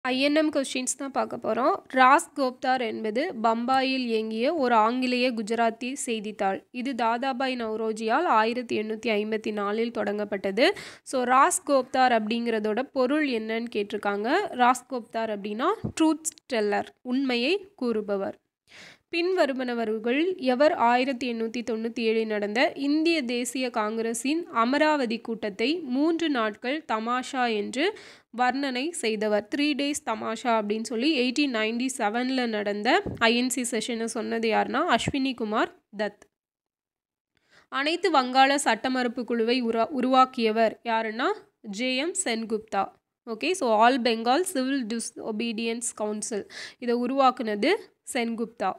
INM questions தான் பார்க்க போகிறோம் ராஸ் கோப்தார் என்பது பம்பாயில் இயங்கிய ஒரு ஆங்கிலேய குஜராத்தி செய்தித்தாள் இது தாதாபாய் நவ்ரோஜியால் ஆயிரத்தி எண்ணூற்றி ஐம்பத்தி நாலில் தொடங்கப்பட்டது ஸோ ராஸ் கோப்தார் அப்படிங்கிறதோட பொருள் என்னன்னு கேட்டிருக்காங்க ராஸ் கோப்தார் அப்படின்னா ட்ரூத் டெல்லர் உண்மையை கூறுபவர் பின்வருவனவர்கள் எவர் ஆயிரத்தி எண்ணூற்றி தொண்ணூற்றி ஏழில் நடந்த இந்திய தேசிய காங்கிரஸின் அமராவதி கூட்டத்தை மூன்று நாட்கள் தமாஷா என்று வர்ணனை செய்தவர் த்ரீ டேஸ் தமாஷா அப்படின்னு சொல்லி எயிட்டீன் நைன்டி செவனில் நடந்த ஐஎன்சி செஷனை சொன்னது யாருன்னா அஸ்வினி குமார் தத் அனைத்து வங்காள சட்டமறுப்பு குழுவை உருவா உருவாக்கியவர் யாருன்னா JM Sengupta okay so all Bengal civil disobedience council இதை உருவாக்குனது சென்குப்தா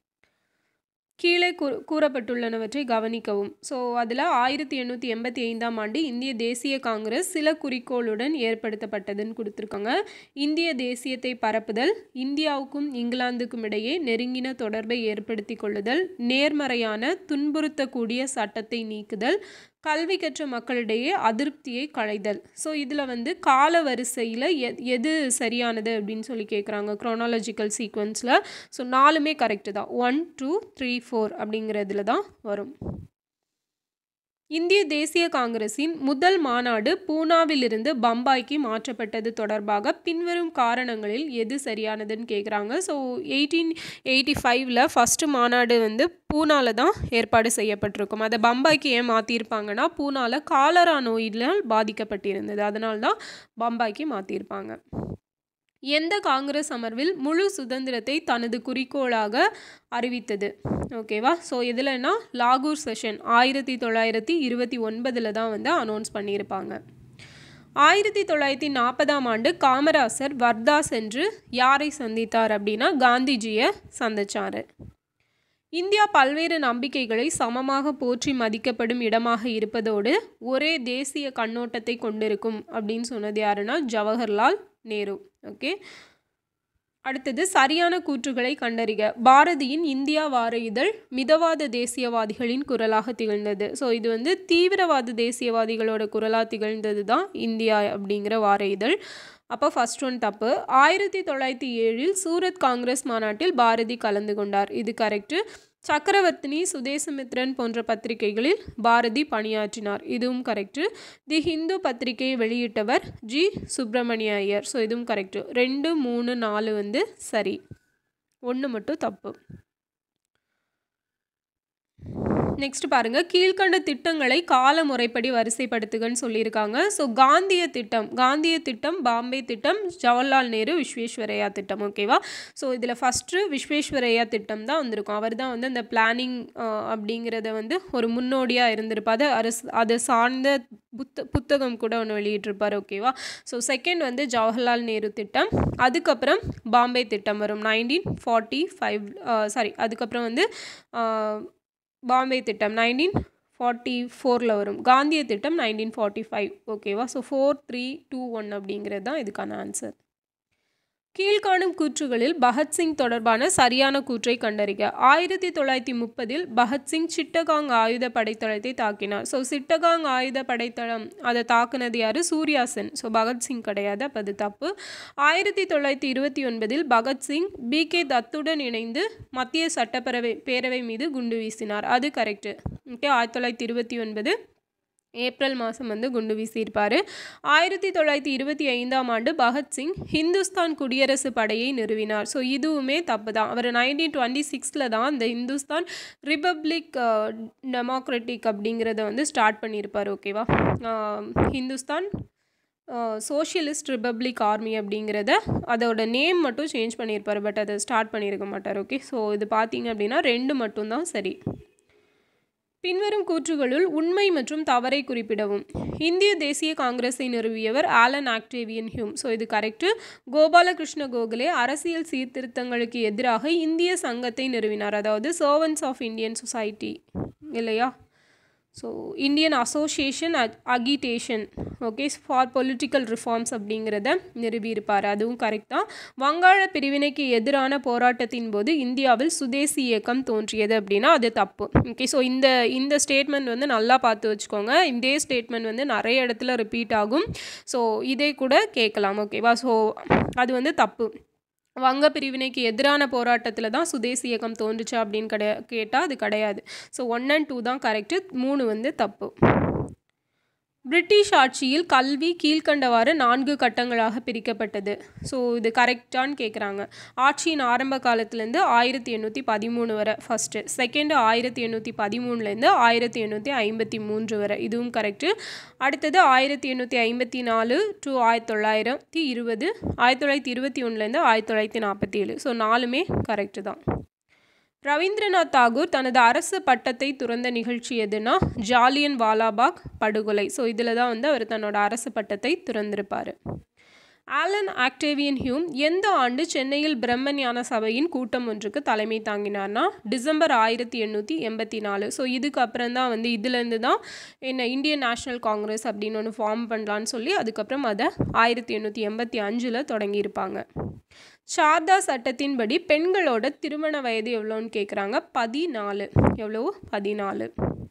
கீழே கூ கூறப்பட்டுள்ளனவற்றை கவனிக்கவும் ஸோ அதில் ஆயிரத்தி எண்ணூற்றி எண்பத்தி ஐந்தாம் ஆண்டு இந்திய தேசிய காங்கிரஸ் சில குறிக்கோளுடன் ஏற்படுத்தப்பட்டதுன்னு கொடுத்துருக்காங்க இந்திய தேசியத்தை பரப்புதல் இந்தியாவுக்கும் இங்கிலாந்துக்கும் இடையே நெருங்கின தொடர்பை ஏற்படுத்தி கொள்ளுதல் நேர்மறையான துன்புறுத்தக்கூடிய சட்டத்தை நீக்குதல் கல்வி கற்ற மக்களிடையே அதிருப்தியை களைதல் ஸோ இதில் வந்து கால வரிசையில் எ எது சரியானது அப்படின்னு சொல்லி கேட்குறாங்க க்ரோனாலஜிக்கல் சீக்வன்ஸில் ஸோ நாலுமே கரெக்டு தான் ஒன் டூ த்ரீ ஃபோர் அப்படிங்கிறதுல தான் வரும் இந்திய தேசிய காங்கிரஸின் முதல் மாநாடு பூனாவிலிருந்து பம்பாய்க்கு மாற்றப்பட்டது தொடர்பாக பின்வரும் காரணங்களில் எது சரியானதுன்னு கேட்குறாங்க ஸோ எயிட்டீன் எயிட்டி ஃபைவ்ல ஃபஸ்ட்டு மாநாடு வந்து பூனாவில் தான் ஏற்பாடு செய்யப்பட்டிருக்கும் அதை பம்பாய்க்கு ஏன் மாற்றிருப்பாங்கன்னா பூனாவில் காலரா நோயினால் பாதிக்கப்பட்டிருந்தது அதனால தான் பம்பாய்க்கு மாற்றிருப்பாங்க எந்த காங்கிரஸ் அமர்வில் முழு சுதந்திரத்தை தனது குறிக்கோளாக அறிவித்தது ஓகேவா ஸோ இதில்னா லாகூர் செஷன் ஆயிரத்தி தொள்ளாயிரத்தி இருபத்தி ஒன்பதில் தான் வந்து அனௌன்ஸ் பண்ணியிருப்பாங்க ஆயிரத்தி தொள்ளாயிரத்தி நாற்பதாம் ஆண்டு காமராசர் வர்தா சென்று யாரை சந்தித்தார் அப்படின்னா காந்திஜியை சந்திச்சார் இந்தியா பல்வேறு நம்பிக்கைகளை சமமாக போற்றி மதிக்கப்படும் இடமாக இருப்பதோடு ஒரே தேசிய கண்ணோட்டத்தை கொண்டிருக்கும் அப்படின்னு சொன்னது யாருன்னா ஜவஹர்லால் நேரு ஓகே அடுத்தது சரியான கூற்றுகளை கண்டறிக பாரதியின் இந்தியா வார இதழ் மிதவாத தேசியவாதிகளின் குரலாக திகழ்ந்தது ஸோ இது வந்து தீவிரவாத தேசியவாதிகளோட குரலாக திகழ்ந்தது தான் இந்தியா அப்படிங்கிற வார இதழ் அப்போ ஃபஸ்ட் ஒன் தப்பு ஆயிரத்தி தொள்ளாயிரத்தி ஏழில் சூரத் காங்கிரஸ் மாநாட்டில் பாரதி கலந்து கொண்டார் இது கரெக்டு சக்கரவர்த்தினி சுதேசமித்ரன் போன்ற பத்திரிகைகளில் பாரதி பணியாற்றினார் இதுவும் கரெக்டு தி ஹிந்து பத்திரிகையை வெளியிட்டவர் ஜி சுப்பிரமணிய ஐயர் ஸோ இதுவும் கரெக்டு ரெண்டு மூணு நாலு வந்து சரி ஒன்று மட்டும் தப்பு நெக்ஸ்ட் பாருங்க கீழ்கண்ட திட்டங்களை கால முறைப்படி வரிசைப்படுத்துகன்னு சொல்லியிருக்காங்க ஸோ காந்திய திட்டம் காந்திய திட்டம் பாம்பே திட்டம் ஜவஹர்லால் நேரு விஸ்வேஸ்வரையா திட்டம் ஓகேவா ஸோ இதில் ஃபஸ்ட்டு விஸ்வேஸ்வரையா திட்டம் தான் வந்திருக்கும் அவர் தான் வந்து அந்த பிளானிங் அப்படிங்கிறத வந்து ஒரு முன்னோடியாக இருந்திருப்பார் அரசு அதை சார்ந்த புத்த புத்தகம் கூட ஒன்று வெளியிட்டிருப்பார் ஓகேவா ஸோ செகண்ட் வந்து ஜவஹர்லால் நேரு திட்டம் அதுக்கப்புறம் பாம்பே திட்டம் வரும் நைன்டீன் ஃபார்ட்டி ஃபைவ் சாரி அதுக்கப்புறம் வந்து பாம்பே திட்டம் நைன்டீன் ஃபார்ட்டி ஃபோரில் வரும் காந்திய திட்டம் நைன்டீன் ஃபார்ட்டி ஃபைவ் ஓகேவா so four three two one அப்படிங்கிறது தான் இதுக்கான ஆன்சர் கீழ்காணும் கூற்றுகளில் பகத்சிங் தொடர்பான சரியான கூற்றை கண்டறிக ஆயிரத்தி தொள்ளாயிரத்தி முப்பதில் பகத்சிங் சிட்டகாங் ஆயுத படைத்தளத்தை தாக்கினார் ஸோ சிட்டகாங் ஆயுத படைத்தளம் அதை தாக்குனது யார் சூர்யாசன் ஸோ பகத்சிங் கிடையாது அப்போ அது தப்பு ஆயிரத்தி தொள்ளாயிரத்தி இருபத்தி ஒன்பதில் பகத்சிங் பி கே தத்துடன் இணைந்து மத்திய சட்டப்பேரவை பேரவை மீது குண்டு வீசினார் அது கரெக்டு ஓகே ஆயிரத்தி தொள்ளாயிரத்தி இருபத்தி ஒன்பது ஏப்ரல் மாதம் வந்து குண்டு வீசியிருப்பார் ஆயிரத்தி தொள்ளாயிரத்தி இருபத்தி ஐந்தாம் ஆண்டு பகத்சிங் ஹிந்துஸ்தான் குடியரசு படையை நிறுவினார் ஸோ இதுவுமே தப்பு தான் அவர் நைன்டீன் டுவெண்ட்டி சிக்ஸில் தான் இந்த ஹிந்துஸ்தான் ரிப்பப்ளிக் டெமோக்ராட்டிக் அப்படிங்கிறத வந்து ஸ்டார்ட் பண்ணியிருப்பார் ஓகேவா ஹிந்துஸ்தான் சோஷியலிஸ்ட் ரிப்பப்ளிக் ஆர்மி அப்படிங்கிறத அதோட நேம் மட்டும் சேஞ்ச் பண்ணியிருப்பார் பட் அதை ஸ்டார்ட் பண்ணியிருக்க மாட்டார் ஓகே ஸோ இது பார்த்தீங்க அப்படின்னா ரெண்டு மட்டும்தான் சரி பின்வரும் கூற்றுகளுள் உண்மை மற்றும் தவறை குறிப்பிடவும் இந்திய தேசிய காங்கிரஸை நிறுவியவர் ஆலன் ஆக்டேவியன் ஹியூம் ஸோ இது கரெக்டு கோபாலகிருஷ்ண கோகலே அரசியல் சீர்திருத்தங்களுக்கு எதிராக இந்திய சங்கத்தை நிறுவினார் அதாவது சர்வன்ஸ் ஆஃப் இந்தியன் சொசைட்டி இல்லையா so Indian association agitation okay for political reforms அப்படிங்கிறத நிறுவியிருப்பார் அதுவும் கரெக்ட் தான் வங்காள பிரிவினைக்கு எதிரான போராட்டத்தின் போது இந்தியாவில் சுதேசி இயக்கம் தோன்றியது அப்படின்னா அது தப்பு ஓகே ஸோ இந்த இந்த ஸ்டேட்மெண்ட் வந்து நல்லா பார்த்து வச்சுக்கோங்க இதே ஸ்டேட்மெண்ட் வந்து நிறைய இடத்துல ரிப்பீட் ஆகும் ஸோ இதே கூட கேட்கலாம் ஓகேவா ஸோ அது வந்து தப்பு வங்க பிரிவினைக்கு எதிரான போராட்டத்தில் தான் சுதேசி இயக்கம் தோன்றுச்சா அப்படின்னு கிடையா கேட்டால் அது கிடையாது ஸோ ஒன் அண்ட் டூ தான் கரெக்டு மூணு வந்து தப்பு பிரிட்டிஷ் ஆட்சியில் கல்வி கீழ்கண்டவாறு நான்கு கட்டங்களாக பிரிக்கப்பட்டது ஸோ இது கரெக்டான்னு கேட்குறாங்க ஆட்சியின் ஆரம்ப காலத்துலேருந்து ஆயிரத்தி எண்ணூற்றி பதிமூணு வரை ஃபஸ்ட்டு செகண்டு ஆயிரத்தி எண்ணூற்றி பதிமூணுலேருந்து ஆயிரத்தி எண்ணூற்றி ஐம்பத்தி மூன்று வரை இதுவும் கரெக்டு அடுத்தது ஆயிரத்தி எண்ணூற்றி ஐம்பத்தி நாலு டு ஆயிரத்தி தொள்ளாயிரத்தி இருபது ஆயிரத்தி தொள்ளாயிரத்தி இருபத்தி ஒன்றுலேருந்து ஆயிரத்தி தொள்ளாயிரத்தி நாற்பத்தி ஏழு ஸோ நாலுமே கரெக்டு தான் ரவீந்திரநாத் தாகூர் தனது அரசு பட்டத்தை துறந்த நிகழ்ச்சி எதுனா ஜாலியன் வாலாபாக் படுகொலை ஸோ இதில் தான் வந்து அவர் தன்னோட அரசு பட்டத்தை துறந்திருப்பார் ஆலன் ஆக்டேவியன் ஹியூம் எந்த ஆண்டு சென்னையில் பிரம்மஞான சபையின் கூட்டம் ஒன்றுக்கு தலைமை தாங்கினார்னா டிசம்பர் ஆயிரத்தி எண்ணூற்றி எண்பத்தி நாலு ஸோ இதுக்கு அப்புறம் தான் வந்து இதுலேருந்து தான் என்ன இந்தியன் நேஷ்னல் காங்கிரஸ் அப்படின்னு ஒன்று ஃபார்ம் பண்ணலான்னு சொல்லி அதுக்கப்புறம் அதை ஆயிரத்தி எண்ணூற்றி எண்பத்தி அஞ்சில் தொடங்கியிருப்பாங்க சாரதா சட்டத்தின்படி பெண்களோட திருமண வயது எவ்வளோன்னு கேட்குறாங்க பதினாலு எவ்வளோ பதினாலு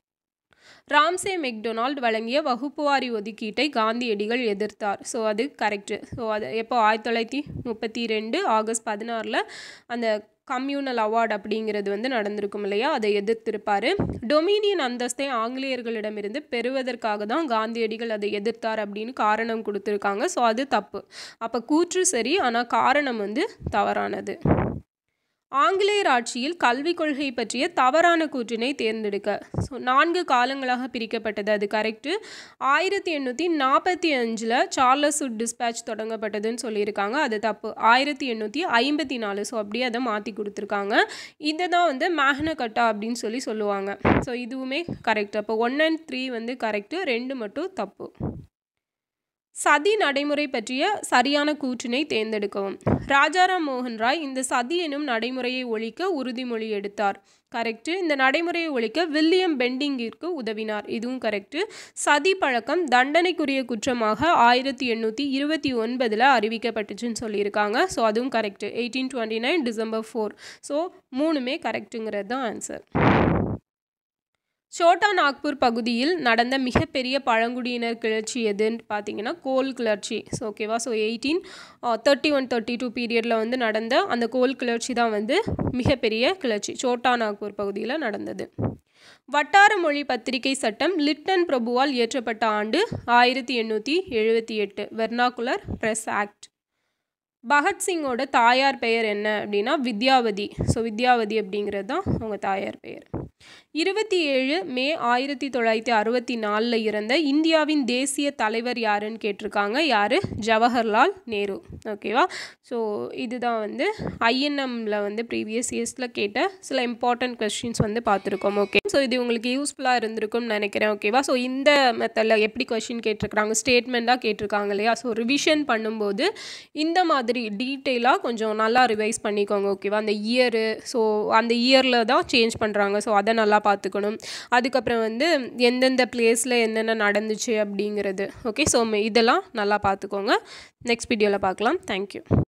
ராம்சே மெக்டொனால்ட் வழங்கிய வகுப்புவாரி ஒதுக்கீட்டை காந்தியடிகள் எதிர்த்தார் ஸோ அது கரெக்டு ஸோ அது எப்போ ஆயிரத்தி தொள்ளாயிரத்தி முப்பத்தி ரெண்டு ஆகஸ்ட் பதினாறில் அந்த கம்யூனல் அவார்டு அப்படிங்கிறது வந்து நடந்திருக்கும் இல்லையா அதை எதிர்த்திருப்பார் டொமினியன் அந்தஸ்தை ஆங்கிலேயர்களிடமிருந்து பெறுவதற்காக தான் காந்தியடிகள் அதை எதிர்த்தார் அப்படின்னு காரணம் கொடுத்துருக்காங்க ஸோ அது தப்பு அப்போ கூற்று சரி ஆனால் காரணம் வந்து தவறானது ஆங்கிலேயர் ஆட்சியில் கல்விக் கொள்கை பற்றிய தவறான கூற்றினை தேர்ந்தெடுக்க ஸோ நான்கு காலங்களாக பிரிக்கப்பட்டது அது கரெக்டு ஆயிரத்தி எண்ணூற்றி நாற்பத்தி அஞ்சில் சார்லஸ் உட் டிஸ்பேச் தொடங்கப்பட்டதுன்னு சொல்லியிருக்காங்க அது தப்பு ஆயிரத்தி எண்ணூற்றி ஐம்பத்தி நாலு ஸோ அப்படியே அதை மாற்றி கொடுத்துருக்காங்க இதை தான் வந்து மேக்ன கட்டா அப்படின்னு சொல்லி சொல்லுவாங்க ஸோ இதுவுமே கரெக்ட் அப்போ ஒன் அண்ட் த்ரீ வந்து கரெக்டு ரெண்டு மட்டும் தப்பு சதி நடைமுறை பற்றிய சரியான கூற்றினை தேர்ந்தெடுக்கவும் ராஜாராம் மோகன் ராய் இந்த சதி எனும் நடைமுறையை ஒழிக்க உறுதிமொழி எடுத்தார் கரெக்டு இந்த நடைமுறையை ஒழிக்க வில்லியம் பெண்டிங்கிற்கு உதவினார் இதுவும் கரெக்டு சதி பழக்கம் தண்டனைக்குரிய குற்றமாக ஆயிரத்தி எண்ணூற்றி இருபத்தி ஒன்பதில் அறிவிக்கப்பட்டுச்சுன்னு சொல்லியிருக்காங்க ஸோ அதுவும் correct eighteen twenty nine December four so மூணுமே கரெக்டுங்கிறது தான் ஆன்சர் சோட்டா நாக்பூர் பகுதியில் நடந்த மிகப்பெரிய பழங்குடியினர் கிளர்ச்சி எதுன்னு பார்த்தீங்கன்னா கோல் கிளர்ச்சி ஸோ ஓகேவா so eighteen thirty one thirty two பீரியடில் வந்து நடந்த அந்த கோல் கிளர்ச்சி தான் வந்து மிகப்பெரிய கிளர்ச்சி சோட்டா நாக்பூர் பகுதியில் நடந்தது வட்டார மொழி பத்திரிகை சட்டம் லிட்டன் பிரபுவால் இயற்றப்பட்ட ஆண்டு ஆயிரத்தி எண்ணூற்றி எழுபத்தி எட்டு வெர்னாகுலர் ப்ரெஸ் ஆக்ட் பகத்சிங்கோட தாயார் பெயர் என்ன அப்படின்னா வித்யாவதி ஸோ வித்யாவதி அப்படிங்கிறது தான் அவங்க தாயார் பெயர் இருபத்தி ஏழு மே ஆயிரத்தி தொள்ளாயிரத்தி அறுபத்தி நாலில் இறந்த இந்தியாவின் தேசிய தலைவர் யாருன்னு கேட்டிருக்காங்க யார் ஜவஹர்லால் நேரு ஓகேவா ஸோ இதுதான் வந்து ஐஎன்எம்மில் வந்து ப்ரீவியஸ் இயர்ஸில் கேட்ட சில இம்பார்ட்டன்ட் கொஸ்டின்ஸ் வந்து பார்த்துருக்கோம் ஓகே ஸோ இது உங்களுக்கு யூஸ்ஃபுல்லாக இருந்திருக்கும்னு நினைக்கிறேன் ஓகேவா ஸோ இந்த மெத்தடில் எப்படி கொஸ்டின் கேட்டிருக்கிறாங்க ஸ்டேட்மெண்ட்டாக கேட்டிருக்காங்க இல்லையா ஸோ ரிவிஷன் பண்ணும்போது இந்த மாதிரி டீட்டெயிலாக கொஞ்சம் நல்லா ரிவைஸ் பண்ணிக்கோங்க ஓகேவா அந்த இயரு ஸோ அந்த இயரில் தான் சேஞ்ச் பண்ணுறாங்க ஸோ அதை நல்லா பார்த்துக்கணும் அதுக்கப்புறம் வந்து எந்தெந்த பிளேஸில் என்னென்ன நடந்துச்சு அப்படிங்கிறது ஓகே ஸோ இதெல்லாம் நல்லா பார்த்துக்கோங்க நெக்ஸ்ட் வீடியோவில் பார்க்கலாம் தேங்க்யூ